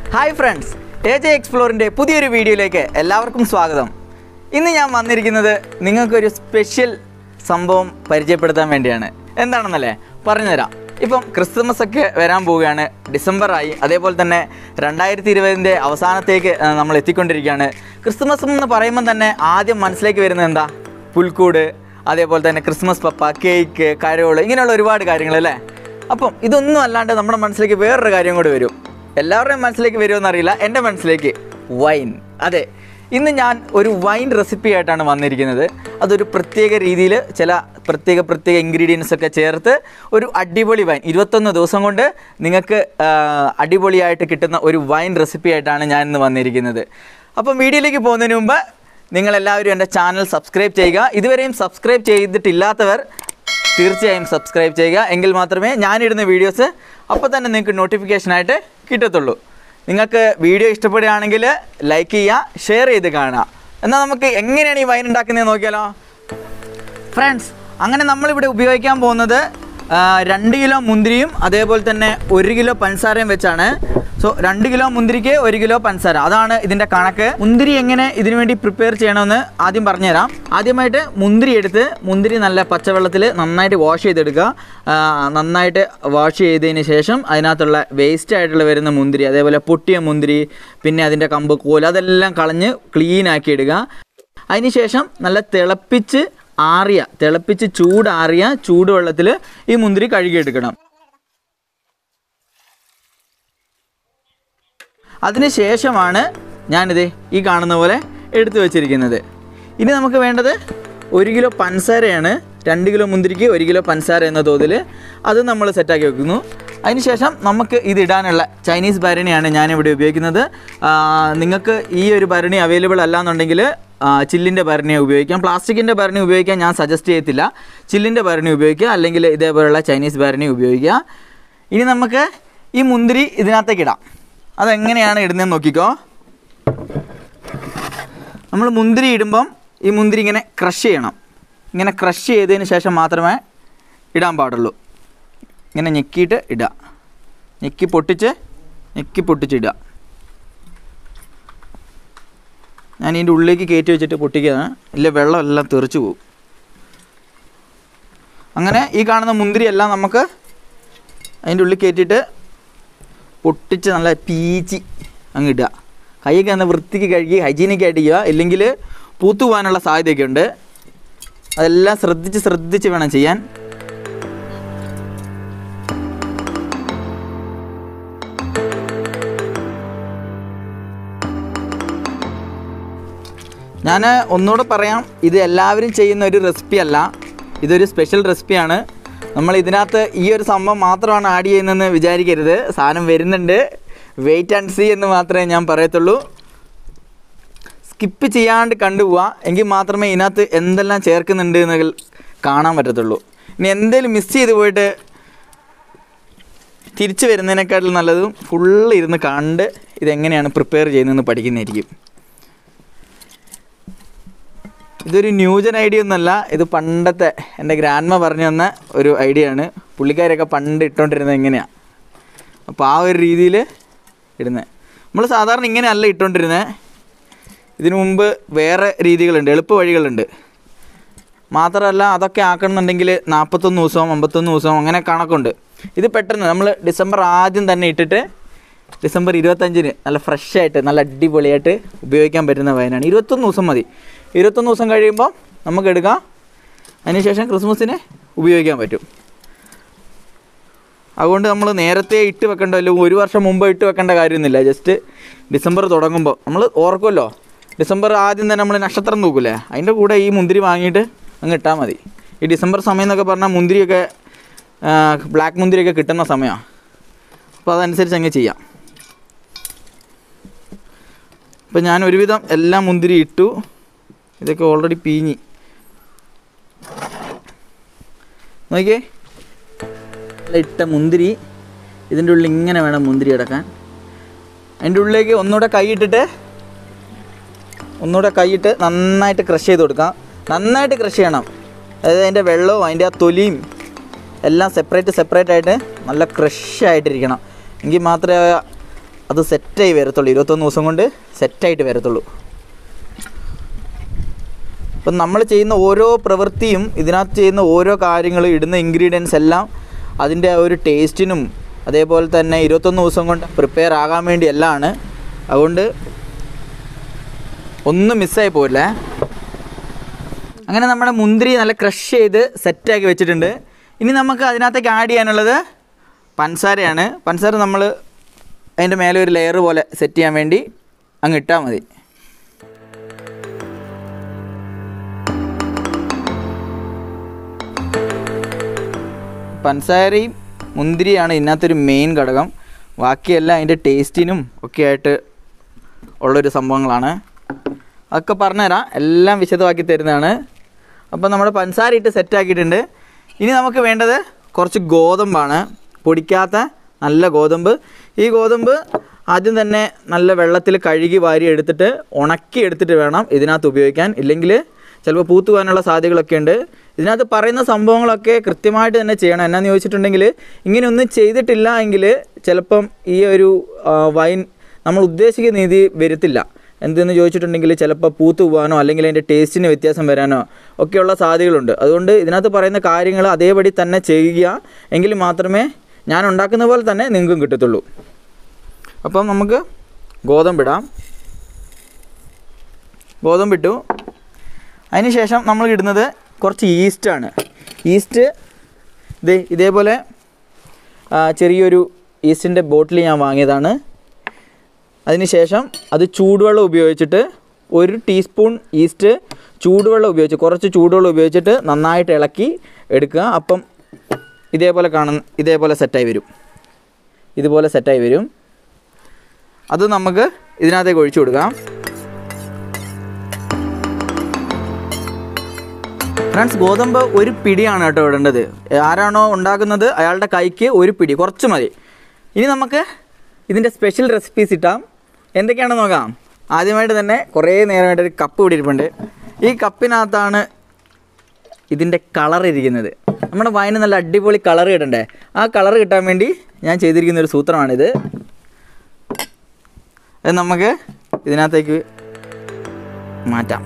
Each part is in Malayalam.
ഹായ് ഫ്രണ്ട്സ് എ ജെ എക്സ്പ്ലോറിൻ്റെ പുതിയൊരു വീഡിയോയിലേക്ക് എല്ലാവർക്കും സ്വാഗതം ഇന്ന് ഞാൻ വന്നിരിക്കുന്നത് നിങ്ങൾക്കൊരു സ്പെഷ്യൽ സംഭവം പരിചയപ്പെടുത്താൻ വേണ്ടിയാണ് എന്താണെന്നല്ലേ പറഞ്ഞുതരാം ഇപ്പം ക്രിസ്മസ് ഒക്കെ വരാൻ പോവുകയാണ് ഡിസംബർ ആയി അതേപോലെ തന്നെ രണ്ടായിരത്തി ഇരുപതിൻ്റെ അവസാനത്തേക്ക് ആ, നമ്മൾ എത്തിക്കൊണ്ടിരിക്കുകയാണ് ക്രിസ്മസ് എന്ന് പറയുമ്പോൾ തന്നെ ആദ്യം മനസ്സിലേക്ക് വരുന്നത് എന്താ പുൽക്കൂട് അതേപോലെ തന്നെ ക്രിസ്മസ് പപ്പ കേക്ക് കരോള് ഇങ്ങനെയുള്ള ഒരുപാട് കാര്യങ്ങൾ അല്ലേ അപ്പം ഇതൊന്നും അല്ലാണ്ട് നമ്മുടെ മനസ്സിലേക്ക് വേറൊരു കാര്യം കൂടി വരും എല്ലാവരുടെയും മനസ്സിലേക്ക് വരുമെന്ന് അറിയില്ല എൻ്റെ മനസ്സിലേക്ക് വൈൻ അതെ ഇന്ന് ഞാൻ ഒരു വൈൻ റെസിപ്പി ആയിട്ടാണ് വന്നിരിക്കുന്നത് അതൊരു പ്രത്യേക രീതിയിൽ ചില പ്രത്യേക പ്രത്യേക ഇൻഗ്രീഡിയൻസ് ഒക്കെ ചേർത്ത് ഒരു അടിപൊളി വൈൻ ഇരുപത്തൊന്ന് ദിവസം കൊണ്ട് നിങ്ങൾക്ക് ആ, അടിപൊളിയായിട്ട് കിട്ടുന്ന ഒരു വൈൻ റെസിപ്പി ആയിട്ടാണ് ഞാൻ ഇന്ന് വന്നിരിക്കുന്നത് അപ്പം വീഡിയോയിലേക്ക് പോകുന്നതിന് മുമ്പ് നിങ്ങളെല്ലാവരും എൻ്റെ ചാനൽ സബ്സ്ക്രൈബ് ചെയ്യുക ഇതുവരെയും സബ്സ്ക്രൈബ് ചെയ്തിട്ടില്ലാത്തവർ തീർച്ചയായും സബ്സ്ക്രൈബ് ചെയ്യുക എങ്കിൽ മാത്രമേ ഞാനിടുന്ന വീഡിയോസ് അപ്പോൾ തന്നെ നിങ്ങൾക്ക് നോട്ടിഫിക്കേഷനായിട്ട് കിട്ടത്തുള്ളൂ നിങ്ങൾക്ക് വീഡിയോ ഇഷ്ടപ്പെടുകയാണെങ്കിൽ ലൈക്ക് ചെയ്യുക ഷെയർ ചെയ്ത് കാണുക എന്നാൽ നമുക്ക് എങ്ങനെയാണ് ഈ വൈൻ ഉണ്ടാക്കുന്നത് നോക്കിയാലോ ഫ്രണ്ട്സ് അങ്ങനെ നമ്മളിവിടെ ഉപയോഗിക്കാൻ പോകുന്നത് ആ, രണ്ട് കിലോ മുന്തിരിയും അതേപോലെ തന്നെ ഒരു കിലോ പഞ്ചസാരയും വെച്ചാണ് സോ രണ്ട് കിലോ മുന്തിരിക്ക് ഒരു കിലോ പഞ്ചസാര അതാണ് ഇതിൻ്റെ കണക്ക് മുന്തിരി എങ്ങനെ ഇതിനു വേണ്ടി പ്രിപ്പയർ ചെയ്യണമെന്ന് ആദ്യം പറഞ്ഞുതരാം ആദ്യമായിട്ട് മുന്തിരി എടുത്ത് മുന്തിരി നല്ല പച്ചവെള്ളത്തിൽ നന്നായിട്ട് വാഷ് ചെയ്തെടുക്കുക ആ, നന്നായിട്ട് വാഷ് ചെയ്തതിന് ശേഷം അതിനകത്തുള്ള വേസ്റ്റ് ആയിട്ടുള്ള വരുന്ന മുന്തിരി അതേപോലെ പൊട്ടിയ മുന്തിരി പിന്നെ അതിൻ്റെ കമ്പ് കോല് അതെല്ലാം കളഞ്ഞ് ക്ലീൻ ആക്കി ഇടുക അതിനുശേഷം നല്ല തിളപ്പിച്ച് ആറിയ തിളപ്പിച്ച് ചൂടാറിയ ചൂടുവെള്ളത്തിൽ ഈ മുന്തിരി കഴുകിയെടുക്കണം അതിനുശേഷമാണ് ഞാനിത് ഈ കാണുന്ന പോലെ എടുത്തു വച്ചിരിക്കുന്നത് ഇനി നമുക്ക് വേണ്ടത് ഒരു കിലോ പഞ്ചസാരയാണ് രണ്ട് കിലോ മുന്തിരിക്ക് ഒരു കിലോ പഞ്ചസാര എന്ന തോതിൽ അത് നമ്മൾ സെറ്റാക്കി വെക്കുന്നു അതിനുശേഷം നമുക്ക് ഇത് ഇടാനുള്ള ചൈനീസ് ഭരണിയാണ് ഞാനിവിടെ ഉപയോഗിക്കുന്നത് ആ, നിങ്ങൾക്ക് ഈ ഒരു ഭരണി അവൈലബിൾ അല്ല എന്നുണ്ടെങ്കിൽ ചില്ലിൻ്റെ ഭരണി ഉപയോഗിക്കാം പ്ലാസ്റ്റിക്കിൻ്റെ ഭരണി ഉപയോഗിക്കാൻ ഞാൻ സജസ്റ്റ് ചെയ്യത്തില്ല ചില്ലിൻ്റെ ഭരണി ഉപയോഗിക്കുക അല്ലെങ്കിൽ ഇതേപോലുള്ള ചൈനീസ് ഭരണി ഉപയോഗിക്കുക ഇനി നമുക്ക് ഈ മുന്തിരി ഇതിനകത്തേക്ക് ഇടാം അതെങ്ങനെയാണ് ഇടുന്നതെന്ന് നോക്കിക്കോ നമ്മൾ മുന്തിരി ഇടുമ്പം ഈ മുന്തിരി ഇങ്ങനെ ക്രഷ് ചെയ്യണം ഇങ്ങനെ ക്രഷ് ചെയ്തതിന് ശേഷം മാത്രമേ ഇടാൻ പാടുള്ളൂ ഇങ്ങനെ ഞെക്കിയിട്ട് ഇടുക ഞെക്കി പൊട്ടിച്ച് ഞെക്കി പൊട്ടിച്ച് ഇടുക ഞാൻ ഇതിൻ്റെ ഉള്ളിലേക്ക് കയറ്റി വെച്ചിട്ട് പൊട്ടിക്കുകയാണ് ഇല്ല വെള്ളം എല്ലാം തെറിച്ച് പോകും അങ്ങനെ ഈ കാണുന്ന മുന്തിരി എല്ലാം നമുക്ക് അതിൻ്റെ ഉള്ളിൽ കയറ്റിയിട്ട് പൊട്ടിച്ച് നല്ല പീച്ചി അങ്ങ് ഇടുക കൈയൊക്കെ ഒന്ന് വൃത്തിക്ക് കഴുകി ഹൈജീനിക് ആയിട്ട് ചെയ്യുക ഇല്ലെങ്കിൽ പൂത്തു പോകാനുള്ള സാധ്യതയൊക്കെ ഉണ്ട് അതെല്ലാം ശ്രദ്ധിച്ച് ശ്രദ്ധിച്ച് വേണം ചെയ്യാൻ ഞാൻ ഒന്നുകൂടെ പറയാം ഇത് എല്ലാവരും ചെയ്യുന്ന ഒരു റെസിപ്പി അല്ല ഇതൊരു സ്പെഷ്യൽ റെസിപ്പിയാണ് നമ്മൾ ഇതിനകത്ത് ഈ ഒരു സംഭവം മാത്രമാണ് ആഡ് ചെയ്യുന്നതെന്ന് വിചാരിക്കരുത് സാധനം വരുന്നുണ്ട് വെയിറ്റ് ആൻഡ് സീ എന്ന് മാത്രമേ ഞാൻ പറയത്തുള്ളൂ സ്കിപ്പ് ചെയ്യാണ്ട് കണ്ടുപോവുക എങ്കിൽ മാത്രമേ ഇതിനകത്ത് എന്തെല്ലാം ചേർക്കുന്നുണ്ട് എന്ന് കാണാൻ പറ്റത്തുള്ളൂ ഇനി എന്തെങ്കിലും മിസ് ചെയ്ത് പോയിട്ട് തിരിച്ചു വരുന്നതിനേക്കാളും നല്ലതും ഫുള്ള് ഇരുന്ന് കണ്ട് ഇതെങ്ങനെയാണ് പ്രിപ്പയർ ചെയ്യുന്നതെന്ന് പഠിക്കുന്നതായിരിക്കും ഇതൊരു ന്യൂജൻ ഐഡിയ ഒന്നല്ല ഇത് പണ്ടത്തെ എൻ്റെ ഗ്രാൻഡ്മ പറഞ്ഞു തന്ന ഒരു ഐഡിയ ആണ് പുള്ളിക്കാരൊക്കെ പണ്ട് ഇട്ടുകൊണ്ടിരുന്നത് എങ്ങനെയാണ് അപ്പോൾ ആ ഒരു രീതിയിൽ ഇടുന്നത് നമ്മൾ സാധാരണ ഇങ്ങനെയല്ല ഇട്ടുകൊണ്ടിരുന്നത് ഇതിനു മുമ്പ് വേറെ രീതികളുണ്ട് എളുപ്പ വഴികളുണ്ട് മാത്രമല്ല അതൊക്കെ ആക്കണമെന്നുണ്ടെങ്കിൽ നാൽപ്പത്തൊന്ന് ദിവസവും അമ്പത്തൊന്ന് ദിവസവും അങ്ങനെ കണക്കുണ്ട് ഇത് പെട്ടെന്ന് നമ്മൾ ഡിസംബർ ആദ്യം തന്നെ ഇട്ടിട്ട് ഡിസംബർ ഇരുപത്തഞ്ചിന് നല്ല ഫ്രഷ് ആയിട്ട് നല്ല അടിപൊളിയായിട്ട് ഉപയോഗിക്കാൻ പറ്റുന്ന വൈനാണ് ഇരുപത്തൊന്ന് ദിവസം മതി ഇരുപത്തൊന്ന് ദിവസം കഴിയുമ്പോൾ നമുക്ക് എടുക്കാം അതിനുശേഷം ക്രിസ്മസിന് ഉപയോഗിക്കാൻ പറ്റും അതുകൊണ്ട് നമ്മൾ നേരത്തെ ഇട്ട് വെക്കേണ്ട അല്ലെങ്കിൽ ഒരു വർഷം മുമ്പ് ഇട്ട് വെക്കേണ്ട കാര്യമൊന്നുമില്ല ജസ്റ്റ് ഡിസംബർ തുടങ്ങുമ്പോൾ നമ്മൾ ഓർക്കുമല്ലോ ഡിസംബർ ആദ്യം തന്നെ നമ്മൾ നക്ഷത്രം നോക്കൂലേ അതിൻ്റെ കൂടെ ഈ മുന്തിരി വാങ്ങിയിട്ട് അങ്ങ് ഇട്ടാൽ മതി ഈ ഡിസംബർ സമയം എന്നൊക്കെ പറഞ്ഞാൽ മുന്തിരിയൊക്കെ ബ്ലാക്ക് മുന്തിരിയൊക്കെ കിട്ടുന്ന സമയമാണ് അപ്പോൾ അതനുസരിച്ച് അങ്ങ് ചെയ്യാം ഇപ്പം ഞാൻ ഒരുവിധം എല്ലാ മുന്തിരി ഇട്ടു ഇതൊക്കെ ഓൾറെഡി പീഞ്ഞി നോക്കിയേ നല്ല ഇട്ട മുന്തിരി ഇതിൻ്റെ ഉള്ളിൽ ഇങ്ങനെ വേണം മുന്തിരി കിടക്കാൻ അതിൻ്റെ ഉള്ളിലേക്ക് ഒന്നുകൂടെ കൈയിട്ടിട്ട് ഒന്നുകൂടെ കൈയിട്ട് നന്നായിട്ട് ക്രഷ് ചെയ്ത് കൊടുക്കാം നന്നായിട്ട് ക്രഷ് ചെയ്യണം അതായത് അതിൻ്റെ വെള്ളവും അതിൻ്റെ ആ തൊലിയും എല്ലാം സെപ്പറേറ്റ് സെപ്പറേറ്റ് ആയിട്ട് നല്ല ക്രഷ് ആയിട്ടിരിക്കണം എങ്കിൽ മാത്രമേ അത് സെറ്റായി വരത്തുള്ളൂ ഇരുപത്തൊന്ന് ദിവസം കൊണ്ട് സെറ്റായിട്ട് വരത്തുള്ളൂ അപ്പം നമ്മൾ ചെയ്യുന്ന ഓരോ പ്രവൃത്തിയും ഇതിനകത്ത് ചെയ്യുന്ന ഓരോ കാര്യങ്ങളും ഇടുന്ന ഇൻഗ്രീഡിയൻസ് എല്ലാം അതിൻ്റെ ആ ഒരു ടേസ്റ്റിനും അതേപോലെ തന്നെ ഇരുപത്തൊന്ന് ദിവസം കൊണ്ട് പ്രിപ്പയർ ആകാൻ വേണ്ടി എല്ലാം ആണ് അതുകൊണ്ട് ഒന്നും മിസ്സായി പോയില്ലേ അങ്ങനെ നമ്മുടെ മുന്തിരി നല്ല ക്രഷ് ചെയ്ത് സെറ്റാക്കി വെച്ചിട്ടുണ്ട് ഇനി നമുക്ക് അതിനകത്തേക്ക് ആഡ് ചെയ്യാനുള്ളത് പഞ്ചസാരയാണ് പഞ്ചസാര നമ്മൾ അതിൻ്റെ മേലെ ഒരു ലെയർ പോലെ സെറ്റ് ചെയ്യാൻ വേണ്ടി അങ്ങ് ഇട്ടാൽ മതി പഞ്ചസാരയും മുന്തിരിയാണ് ഇതിനകത്തൊരു മെയിൻ ഘടകം ബാക്കിയെല്ലാം അതിൻ്റെ ടേസ്റ്റിനും ഒക്കെ ആയിട്ട് ഉള്ളൊരു സംഭവങ്ങളാണ് അതൊക്കെ പറഞ്ഞുതരാം എല്ലാം വിശദമാക്കി തരുന്നതാണ് അപ്പോൾ നമ്മുടെ പഞ്ചസാര ഇട്ട് സെറ്റാക്കിയിട്ടുണ്ട് ഇനി നമുക്ക് വേണ്ടത് കുറച്ച് ഗോതമ്പാണ് പൊടിക്കാത്ത നല്ല ഗോതമ്പ് ഈ ഗോതമ്പ് ആദ്യം തന്നെ നല്ല വെള്ളത്തിൽ കഴുകി വാരി എടുത്തിട്ട് ഉണക്കി എടുത്തിട്ട് വേണം ഇതിനകത്ത് ഉപയോഗിക്കാൻ ഇല്ലെങ്കിൽ ചിലപ്പോൾ പൂത്തു പോകാനുള്ള സാധ്യതകളൊക്കെ ഉണ്ട് ഇതിനകത്ത് പറയുന്ന സംഭവങ്ങളൊക്കെ കൃത്യമായിട്ട് തന്നെ ചെയ്യണം എന്നാന്ന് ചോദിച്ചിട്ടുണ്ടെങ്കിൽ ഇങ്ങനെയൊന്നും ചെയ്തിട്ടില്ല എങ്കിൽ ചിലപ്പം ഈ ഒരു ആ, വൈൻ നമ്മൾ ഉദ്ദേശിക്കുന്ന രീതി വരത്തില്ല എന്തെന്ന് ചോദിച്ചിട്ടുണ്ടെങ്കിൽ ചിലപ്പോൾ പൂത്തു പോകാനോ അല്ലെങ്കിൽ അതിൻ്റെ ടേസ്റ്റിന് വ്യത്യാസം വരാനോ ഒക്കെയുള്ള സാധ്യതകളുണ്ട് അതുകൊണ്ട് ഇതിനകത്ത് പറയുന്ന കാര്യങ്ങൾ അതേപടി തന്നെ ചെയ്യുക എങ്കിൽ മാത്രമേ ഞാൻ ഉണ്ടാക്കുന്ന പോലെ തന്നെ നിങ്ങൾക്കും കിട്ടത്തുള്ളൂ അപ്പം നമുക്ക് ഗോതമ്പിടാം ഗോതമ്പിട്ടു അതിന് ശേഷം നമ്മൾ ഇടുന്നത് കുറച്ച് ഈസ്റ്റാണ് ഈസ്റ്റ് ഇത് ഇതേപോലെ ആ, ചെറിയൊരു ഈസ്റ്റിൻ്റെ ബോട്ടിൽ ഞാൻ വാങ്ങിയതാണ് അതിനുശേഷം അത് ചൂടുവെള്ളം ഉപയോഗിച്ചിട്ട് ഒരു ടീസ്പൂൺ ഈസ്റ്റ് ചൂടുവെള്ളം ഉപയോഗിച്ച് കുറച്ച് ചൂടുവെള്ളം ഉപയോഗിച്ചിട്ട് നന്നായിട്ട് ഇളക്കി എടുക്കുക അപ്പം ഇതേപോലെ കാണുന്ന ഇതേപോലെ സെറ്റായി വരും ഇതുപോലെ സെറ്റായി വരും അത് നമുക്ക് ഇതിനകത്തേക്ക് ഒഴിച്ചു കൊടുക്കാം ഫ്രണ്ട്സ് ഗോതമ്പ് ഒരു പിടിയാണ് കേട്ടോ ഇടേണ്ടത് ആരാണോ ഉണ്ടാക്കുന്നത് അയാളുടെ കൈക്ക് ഒരു പിടി കുറച്ച് മതി ഇനി നമുക്ക് ഇതിൻ്റെ സ്പെഷ്യൽ റെസിപ്പീസ് ഇട്ടാം എന്തൊക്കെയാണെന്ന് നോക്കാം ആദ്യമായിട്ട് തന്നെ കുറേ നേരമായിട്ട് ഒരു കപ്പ് ഇവിടെ ഇരിപ്പുണ്ട് ഈ കപ്പിനകത്താണ് ഇതിൻ്റെ കളർ ഇരിക്കുന്നത് നമ്മുടെ വൈന് നല്ല അടിപൊളി കളർ കിട്ടണ്ടേ ആ കളർ കിട്ടാൻ വേണ്ടി ഞാൻ ചെയ്തിരിക്കുന്ന ഒരു സൂത്രമാണിത് അത് നമുക്ക് ഇതിനകത്തേക്ക് മാറ്റാം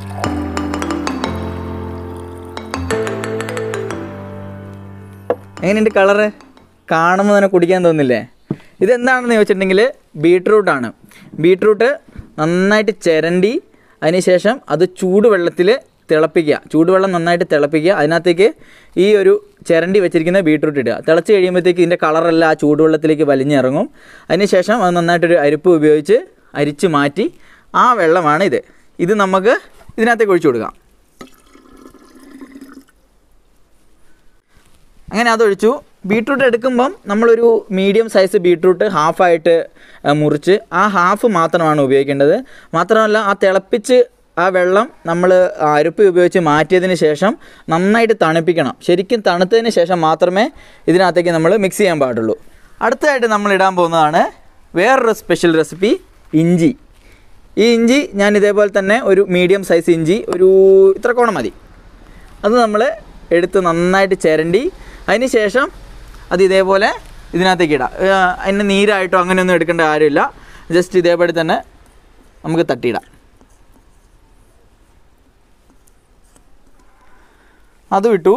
എങ്ങനെയുണ്ട് കളറ് കാണുമ്പോൾ തന്നെ കുടിക്കാൻ തോന്നില്ലേ ഇതെന്താണെന്ന് ചോദിച്ചിട്ടുണ്ടെങ്കിൽ ബീട്രൂട്ടാണ് ബീട്രൂട്ട് നന്നായിട്ട് ചിരണ്ടി അതിനുശേഷം അത് ചൂടുവെള്ളത്തിൽ തിളപ്പിക്കുക ചൂടുവെള്ളം നന്നായിട്ട് തിളപ്പിക്കുക അതിനകത്തേക്ക് ഈ ഒരു ചിരണ്ടി വെച്ചിരിക്കുന്ന ബീട്രൂട്ട് ഇടുക തിളച്ച് കഴിയുമ്പോഴത്തേക്ക് ഇതിൻ്റെ കളറെല്ലാം ആ ചൂടുവെള്ളത്തിലേക്ക് വലിഞ്ഞിറങ്ങും അതിനുശേഷം അത് നന്നായിട്ടൊരു അരിപ്പ് ഉപയോഗിച്ച് അരിച്ച് മാറ്റി ആ വെള്ളമാണ് ഇത് ഇത് നമുക്ക് ഇതിനകത്തേക്ക് ഒഴിച്ചു കൊടുക്കാം അങ്ങനെ അതൊഴിച്ചു ബീട്രൂട്ട് എടുക്കുമ്പം നമ്മളൊരു മീഡിയം സൈസ് ബീട്രൂട്ട് ഹാഫായിട്ട് ആ, മുറിച്ച് ആ ഹാഫ് മാത്രമാണ് ഉപയോഗിക്കേണ്ടത് മാത്രമല്ല ആ തിളപ്പിച്ച് ആ വെള്ളം നമ്മൾ അരുപ്പി ഉപയോഗിച്ച് മാറ്റിയതിന് ശേഷം നന്നായിട്ട് തണുപ്പിക്കണം ശരിക്കും തണുത്തതിന് ശേഷം മാത്രമേ ഇതിനകത്തേക്ക് നമ്മൾ മിക്സ് ചെയ്യാൻ പാടുള്ളൂ അടുത്തതായിട്ട് നമ്മൾ ഇടാൻ പോകുന്നതാണ് വേറൊരു സ്പെഷ്യൽ റെസിപ്പി ഇഞ്ചി ഈ ഇഞ്ചി ഞാൻ ഇതേപോലെ തന്നെ ഒരു മീഡിയം സൈസ് ഇഞ്ചി ഒരു ഇത്ര കോണം മതി അത് നമ്മൾ എടുത്ത് നന്നായിട്ട് ചിരണ്ടി അതിന് ശേഷം അത് ഇതേപോലെ ഇതിനകത്തേക്ക് ഇടാം ഏഹ് അതിന് നീരായിട്ടോ അങ്ങനെയൊന്നും എടുക്കേണ്ട കാര്യമില്ല ജസ്റ്റ് ഇതേപോലെ തന്നെ നമുക്ക് തട്ടിയിടാം അത് വിട്ടു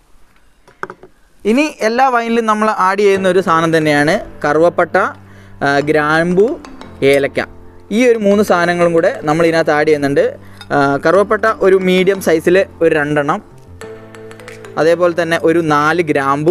ഇനി എല്ലാ വൈനിലും നമ്മൾ ആഡ് ചെയ്യുന്ന ഒരു സാധനം തന്നെയാണ് കറുവപ്പട്ട ആ, ഗ്രാമ്പു ഏലക്ക ഈ ഒരു മൂന്ന് സാധനങ്ങളും കൂടെ നമ്മൾ ഇതിനകത്ത് ആഡ് ചെയ്യുന്നുണ്ട് ആ, കറുവപ്പട്ട ഒരു മീഡിയം സൈസിൽ ഒരു രണ്ടെണ്ണം അതേപോലെ തന്നെ ഒരു നാല് ഗ്രാമ്പു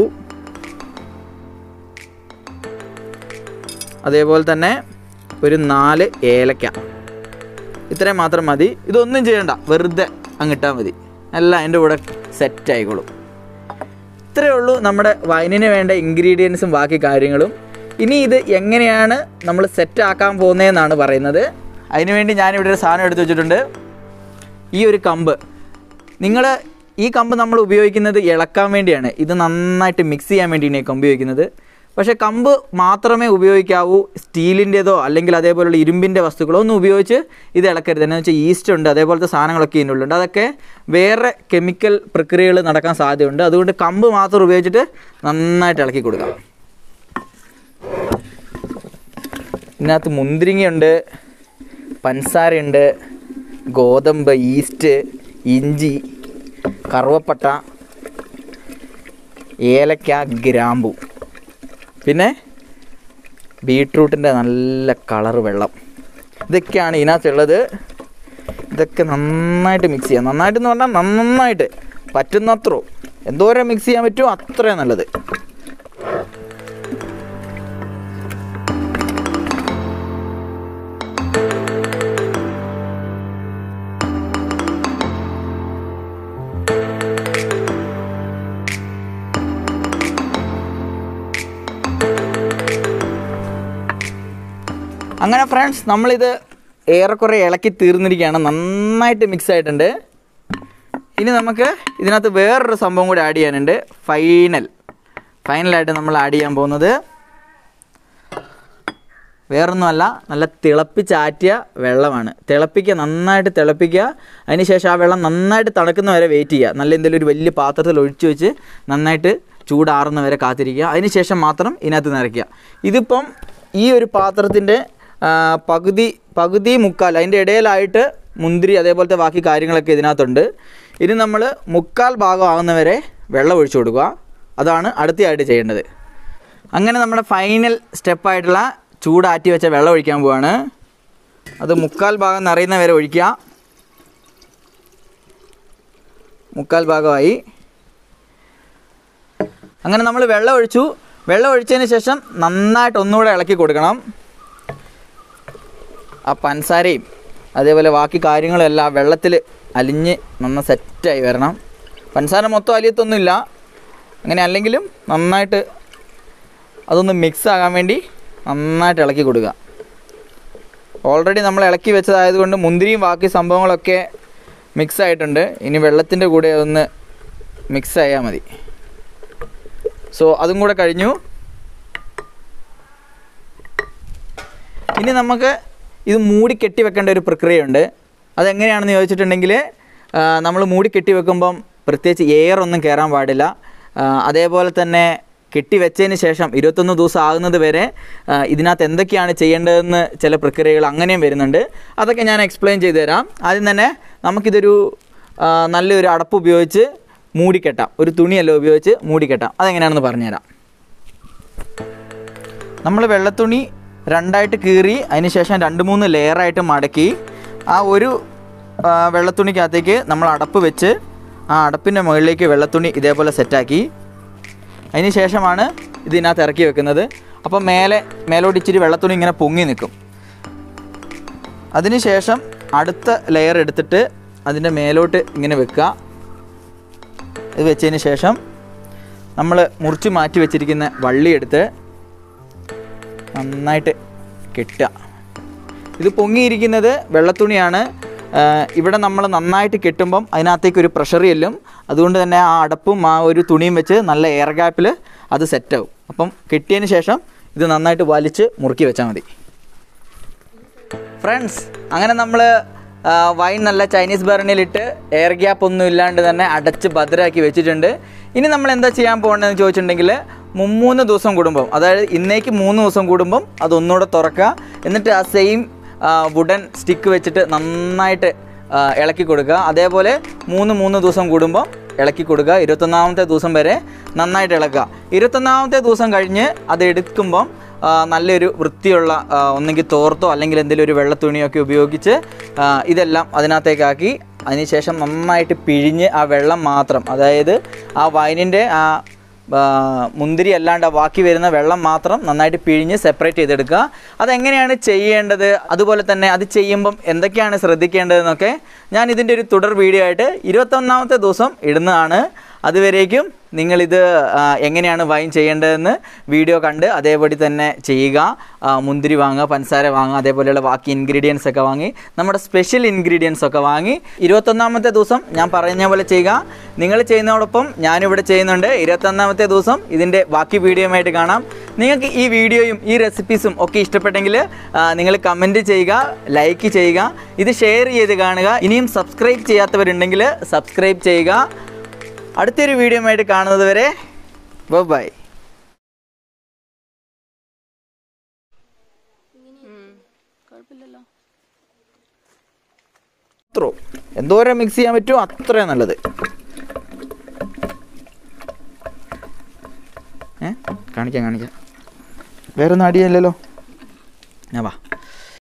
അതേപോലെ തന്നെ ഒരു നാല് ഏലക്ക ഇത്രയും മാത്രം മതി ഇതൊന്നും ചെയ്യണ്ട വെറുതെ അങ്ങിട്ടാൽ മതി എല്ലാം അതിൻ്റെ കൂടെ സെറ്റ് ആയിക്കോളും ഇത്രയേ ഉള്ളൂ നമ്മുടെ വൈനിന് വേണ്ട ഇൻഗ്രീഡിയൻസും ബാക്കി കാര്യങ്ങളും ഇനി ഇത് എങ്ങനെയാണ് നമ്മൾ സെറ്റ് ആക്കാൻ പോകുന്നതെന്നാണ് പറയുന്നത് അതിനുവേണ്ടി ഞാനിവിടെ ഒരു സാധനം എടുത്ത് വെച്ചിട്ടുണ്ട് ഈ ഒരു കമ്പ് നിങ്ങൾ ഈ കമ്പ് നമ്മൾ ഉപയോഗിക്കുന്നത് ഇളക്കാൻ വേണ്ടിയാണ് ഇത് നന്നായിട്ട് മിക്സ് ചെയ്യാൻ വേണ്ടിയാണ് ഈ കമ്പ് ഉപയോഗിക്കുന്നത് പക്ഷേ കമ്പ് മാത്രമേ ഉപയോഗിക്കാവൂ സ്റ്റീലിൻ്റെതോ അല്ലെങ്കിൽ അതേപോലുള്ള ഇരുമ്പിൻ്റെ വസ്തുക്കളോ ഒന്നും ഉപയോഗിച്ച് ഇത് ഇളക്കരുത് എന്ന് വെച്ചാൽ ഈസ്റ്റ് ഉണ്ട് അതേപോലത്തെ സാധനങ്ങളൊക്കെ ഇതിനുള്ളുണ്ട് അതൊക്കെ വേറെ കെമിക്കൽ പ്രക്രിയകൾ നടക്കാൻ സാധ്യതയുണ്ട് അതുകൊണ്ട് കമ്പ് മാത്രം ഉപയോഗിച്ചിട്ട് നന്നായിട്ട് ഇളക്കി കൊടുക്കാം ഇതിനകത്ത് മുന്തിരിങ്ങയുണ്ട് പഞ്ചസാരയുണ്ട് ഗോതമ്പ് ഈസ്റ്റ് ഇഞ്ചി കറുവപ്പട്ട ഏലക്ക ഗ്രാമ്പു പിന്നെ ബീട്രൂട്ടിൻ്റെ നല്ല കളറ് വെള്ളം ഇതൊക്കെയാണ് ഇതിനകത്തുള്ളത് ഇതൊക്കെ നന്നായിട്ട് മിക്സ് ചെയ്യാം നന്നായിട്ട് എന്ന് പറഞ്ഞാൽ നന്നായിട്ട് പറ്റുന്നത്രോ എന്തോരം മിക്സ് ചെയ്യാൻ പറ്റുമോ അത്രയും നല്ലത് അങ്ങനെ ഫ്രണ്ട്സ് നമ്മളിത് ഏറെക്കുറെ ഇളക്കി തീർന്നിരിക്കുകയാണ് നന്നായിട്ട് മിക്സ് ആയിട്ടുണ്ട് ഇനി നമുക്ക് ഇതിനകത്ത് വേറൊരു സംഭവം കൂടി ആഡ് ചെയ്യാനുണ്ട് ഫൈനൽ ഫൈനലായിട്ട് നമ്മൾ ആഡ് ചെയ്യാൻ പോകുന്നത് വേറൊന്നുമല്ല നല്ല തിളപ്പിച്ചാറ്റിയ വെള്ളമാണ് തിളപ്പിക്കുക നന്നായിട്ട് തിളപ്പിക്കുക അതിനുശേഷം ആ വെള്ളം നന്നായിട്ട് തണുക്കുന്ന വരെ വെയിറ്റ് ചെയ്യുക നല്ല എന്തെങ്കിലും ഒരു വലിയ പാത്രത്തിൽ ഒഴിച്ചു വെച്ച് നന്നായിട്ട് ചൂടാറുന്ന വരെ കാത്തിരിക്കുക അതിനുശേഷം മാത്രം ഇതിനകത്ത് നിറയ്ക്കുക ഇതിപ്പം ഈ ഒരു പാത്രത്തിൻ്റെ ആ, പകുതി പകുതി മുക്കാൽ അതിൻ്റെ ഇടയിലായിട്ട് മുന്തിരി അതേപോലത്തെ ബാക്കി കാര്യങ്ങളൊക്കെ ഇതിനകത്തുണ്ട് ഇനി നമ്മൾ മുക്കാൽ ഭാഗം ആകുന്നവരെ വെള്ളം ഒഴിച്ചു കൊടുക്കുക അതാണ് അടുത്തയായിട്ട് ചെയ്യേണ്ടത് അങ്ങനെ നമ്മുടെ ഫൈനൽ സ്റ്റെപ്പായിട്ടുള്ള ചൂടാറ്റി വെച്ച വെള്ളം ഒഴിക്കാൻ പോവാണ് അത് മുക്കാൽ ഭാഗം നിറയുന്ന വരെ ഒഴിക്കുക മുക്കാൽ ഭാഗമായി അങ്ങനെ നമ്മൾ വെള്ളം ഒഴിച്ചു വെള്ളം ഒഴിച്ചതിന് ശേഷം നന്നായിട്ട് ഒന്നുകൂടെ ഇളക്കി കൊടുക്കണം ആ പഞ്ചസാരയും അതേപോലെ ബാക്കി കാര്യങ്ങളും എല്ലാം വെള്ളത്തിൽ അലിഞ്ഞ് നന്ന സെറ്റായി വരണം പഞ്ചസാര മൊത്തം അലിയത്തൊന്നുമില്ല അങ്ങനെ അല്ലെങ്കിലും നന്നായിട്ട് അതൊന്ന് മിക്സ് ആകാൻ വേണ്ടി നന്നായിട്ട് ഇളക്കി കൊടുക്കുക ഓൾറെഡി നമ്മൾ ഇളക്കി വെച്ചതായതുകൊണ്ട് മുന്തിരിയും ബാക്കി സംഭവങ്ങളൊക്കെ മിക്സ് ആയിട്ടുണ്ട് ഇനി വെള്ളത്തിൻ്റെ കൂടെ ഒന്ന് മിക്സ് ആയാൽ മതി സോ അതും കൂടെ കഴിഞ്ഞു ഇനി നമുക്ക് ഇത് മൂടി കെട്ടി വെക്കേണ്ട ഒരു പ്രക്രിയയുണ്ട് അതെങ്ങനെയാണെന്ന് ചോദിച്ചിട്ടുണ്ടെങ്കിൽ നമ്മൾ മൂടി കെട്ടി വെക്കുമ്പം പ്രത്യേകിച്ച് എയർ ഒന്നും കയറാൻ പാടില്ല ആ, അതേപോലെ തന്നെ കെട്ടി വെച്ചതിന് ശേഷം ഇരുപത്തൊന്ന് ദിവസം ആകുന്നത് വരെ ആ, ഇതിനകത്ത് എന്തൊക്കെയാണ് ചെയ്യേണ്ടതെന്ന് ചില പ്രക്രിയകൾ അങ്ങനെയും വരുന്നുണ്ട് അതൊക്കെ ഞാൻ എക്സ്പ്ലെയിൻ ചെയ്തു തരാം ആദ്യം തന്നെ നമുക്കിതൊരു ആ, നല്ലൊരു അടപ്പ് ഉപയോഗിച്ച് മൂടിക്കെട്ടാം ഒരു തുണിയല്ല ഉപയോഗിച്ച് മൂടിക്കെട്ടാം അതെങ്ങനെയാണെന്ന് പറഞ്ഞുതരാം നമ്മൾ വെള്ളത്തുണി രണ്ടായിട്ട് കീറി അതിന് ശേഷം രണ്ട് മൂന്ന് ലെയറായിട്ട് മടക്കി ആ ഒരു ആ, വെള്ളത്തുണിക്കകത്തേക്ക് നമ്മൾ അടപ്പ് വെച്ച് ആ അടപ്പിൻ്റെ മുകളിലേക്ക് വെള്ളത്തുണി ഇതേപോലെ സെറ്റാക്കി അതിന് ശേഷമാണ് ഇതിനകത്ത് ഇറക്കി വെക്കുന്നത് അപ്പോൾ മേലെ മേലോട്ട് ഇച്ചിരി വെള്ളത്തുണി ഇങ്ങനെ പൊങ്ങി നിൽക്കും അതിന് ശേഷം അടുത്ത ലെയർ എടുത്തിട്ട് അതിൻ്റെ മേലോട്ട് ഇങ്ങനെ വെക്കുക ഇത് വെച്ചതിന് ശേഷം നമ്മൾ മുറിച്ച് മാറ്റി വെച്ചിരിക്കുന്ന വള്ളി എടുത്ത് നന്നായിട്ട് കെട്ടുക ഇത് പൊങ്ങിയിരിക്കുന്നത് വെള്ളത്തുണിയാണ് ആ, ഇവിടെ നമ്മൾ നന്നായിട്ട് കെട്ടുമ്പം അതിനകത്തേക്ക് ഒരു പ്രഷർ ചെല്ലും അതുകൊണ്ട് തന്നെ ആ അടപ്പും ആ ഒരു തുണിയും വെച്ച് നല്ല എയർ ഗ്യാപ്പിൽ അത് സെറ്റാവും അപ്പം കെട്ടിയതിന് ശേഷം ഇത് നന്നായിട്ട് വലിച്ച് മുറുക്കി വെച്ചാൽ മതി ഫ്രണ്ട്സ് അങ്ങനെ നമ്മൾ വൈൻ നല്ല ചൈനീസ് ബർണിലിട്ട് എയർ ഗ്യാപ്പ് ഒന്നും ഇല്ലാണ്ട് തന്നെ അടച്ച് ഭദ്രമാക്കി വെച്ചിട്ടുണ്ട് ഇനി നമ്മൾ എന്താ ചെയ്യാൻ പോകണമെന്ന് ചോദിച്ചിട്ടുണ്ടെങ്കിൽ മുമ്മൂന്ന് ദിവസം കൂടുമ്പം അതായത് ഇന്നേക്ക് മൂന്ന് ദിവസം കൂടുമ്പം അതൊന്നുകൂടെ തുറക്കുക എന്നിട്ട് ആ സെയിം വുഡൻ സ്റ്റിക്ക് വെച്ചിട്ട് നന്നായിട്ട് ആ, ഇളക്കി കൊടുക്കുക അതേപോലെ മൂന്ന് മൂന്ന് ദിവസം കൂടുമ്പം ഇളക്കി കൊടുക്കുക ഇരുപത്തൊന്നാമത്തെ ദിവസം വരെ നന്നായിട്ട് ഇളക്കുക ഇരുപത്തൊന്നാമത്തെ ദിവസം കഴിഞ്ഞ് അത് എടുക്കുമ്പം ആ, നല്ലൊരു വൃത്തിയുള്ള ആ, ഒന്നെങ്കിൽ തോർത്തോ അല്ലെങ്കിൽ എന്തെങ്കിലും ഒരു വെള്ള തുണിയൊക്കെ ഉപയോഗിച്ച് ആ, ഇതെല്ലാം അതിനകത്തേക്കാക്കി അതിനുശേഷം നന്നായിട്ട് പിഴിഞ്ഞ് ആ വെള്ളം മാത്രം അതായത് ആ വൈനിൻ്റെ ആ ആ, മുന്തിരി അല്ലാണ്ട് ആ ബാക്കി വരുന്ന വെള്ളം മാത്രം നന്നായിട്ട് പിഴിഞ്ഞ് സെപ്പറേറ്റ് ചെയ്തെടുക്കുക അതെങ്ങനെയാണ് ചെയ്യേണ്ടത് അതുപോലെ തന്നെ അത് ചെയ്യുമ്പം എന്തൊക്കെയാണ് ശ്രദ്ധിക്കേണ്ടതെന്നൊക്കെ ഞാൻ ഇതിൻ്റെ ഒരു തുടർ വീഡിയോ ആയിട്ട് ഇരുപത്തൊന്നാമത്തെ ദിവസം ഇടുന്നതാണ് അതുവരേക്കും നിങ്ങളിത് ആ, എങ്ങനെയാണ് വൈൻ ചെയ്യേണ്ടതെന്ന് വീഡിയോ കണ്ട് അതേപടി തന്നെ ചെയ്യുക ആ, മുന്തിരി വാങ്ങുക പഞ്ചസാര വാങ്ങുക അതേപോലെയുള്ള ബാക്കി ഇൻഗ്രീഡിയൻസ് ഒക്കെ വാങ്ങി നമ്മുടെ സ്പെഷ്യൽ ഇൻഗ്രീഡിയൻസ് ഒക്കെ വാങ്ങി ഇരുപത്തൊന്നാമത്തെ ദിവസം ഞാൻ പറഞ്ഞ പോലെ ചെയ്യുക നിങ്ങൾ ചെയ്യുന്നതോടൊപ്പം ഞാനിവിടെ ചെയ്യുന്നുണ്ട് ഇരുപത്തൊന്നാമത്തെ ദിവസം ഇതിൻ്റെ ബാക്കി വീഡിയോയുമായിട്ട് കാണാം നിങ്ങൾക്ക് ഈ വീഡിയോയും ഈ റെസിപ്പീസും ഒക്കെ ഇഷ്ടപ്പെട്ടെങ്കിൽ നിങ്ങൾ കമൻറ്റ് ചെയ്യുക ലൈക്ക് ചെയ്യുക ഇത് ഷെയർ ചെയ്ത് കാണുക ഇനിയും സബ്സ്ക്രൈബ് ചെയ്യാത്തവരുണ്ടെങ്കിൽ സബ്സ്ക്രൈബ് ചെയ്യുക അടുത്തൊരു വീഡിയോയുമായിട്ട് കാണുന്നത് വരെ ബൈ കുഴപ്പമില്ലല്ലോ അത്രോ എന്തോരം മിക്സ് ചെയ്യാൻ പറ്റുമോ അത്രയും നല്ലത് ഏ കാണിക്കാം കാണിക്കാം വേറെ ഒന്നും അടിയല്ലല്ലോ ഞാൻ വാ